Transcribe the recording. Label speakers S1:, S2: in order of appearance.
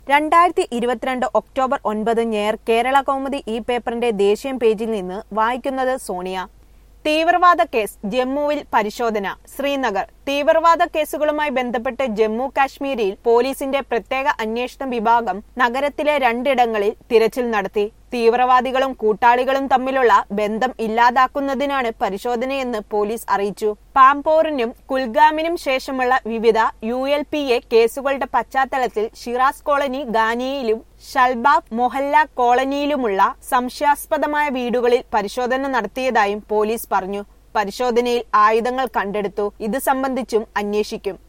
S1: രണ്ടായിരത്തി ഇരുപത്തിരണ്ട് ഒക്ടോബർ ഒൻപത് ഞായർ കേരള കൗമുദി ഈ പേപ്പറിന്റെ ദേശീയ പേജിൽ നിന്ന് വായിക്കുന്നത് സോണിയ തീവ്രവാദ കേസ് ജമ്മുവിൽ പരിശോധന ശ്രീനഗർ തീവ്രവാദ കേസുകളുമായി ബന്ധപ്പെട്ട് ജമ്മു കാശ്മീരിൽ പോലീസിന്റെ പ്രത്യേക അന്വേഷണ വിഭാഗം നഗരത്തിലെ രണ്ടിടങ്ങളിൽ തിരച്ചിൽ നടത്തി തീവ്രവാദികളും കൂട്ടാളികളും തമ്മിലുള്ള ബന്ധം ഇല്ലാതാക്കുന്നതിനാണ് പരിശോധനയെന്ന് പോലീസ് അറിയിച്ചു പാംപോറിനും കുൽഗാമിനും ശേഷമുള്ള വിവിധ യു എൽ പി എ കേസുകളുടെ പശ്ചാത്തലത്തിൽ ഷിറാസ് കോളനി ഗാനിയയിലും ഷൽബാബ് മൊഹല്ല കോളനിയിലുമുള്ള സംശയാസ്പദമായ വീടുകളിൽ പരിശോധന നടത്തിയതായും പോലീസ് പറഞ്ഞു പരിശോധനയിൽ ആയുധങ്ങൾ കണ്ടെടുത്തു ഇത് സംബന്ധിച്ചും അന്വേഷിക്കും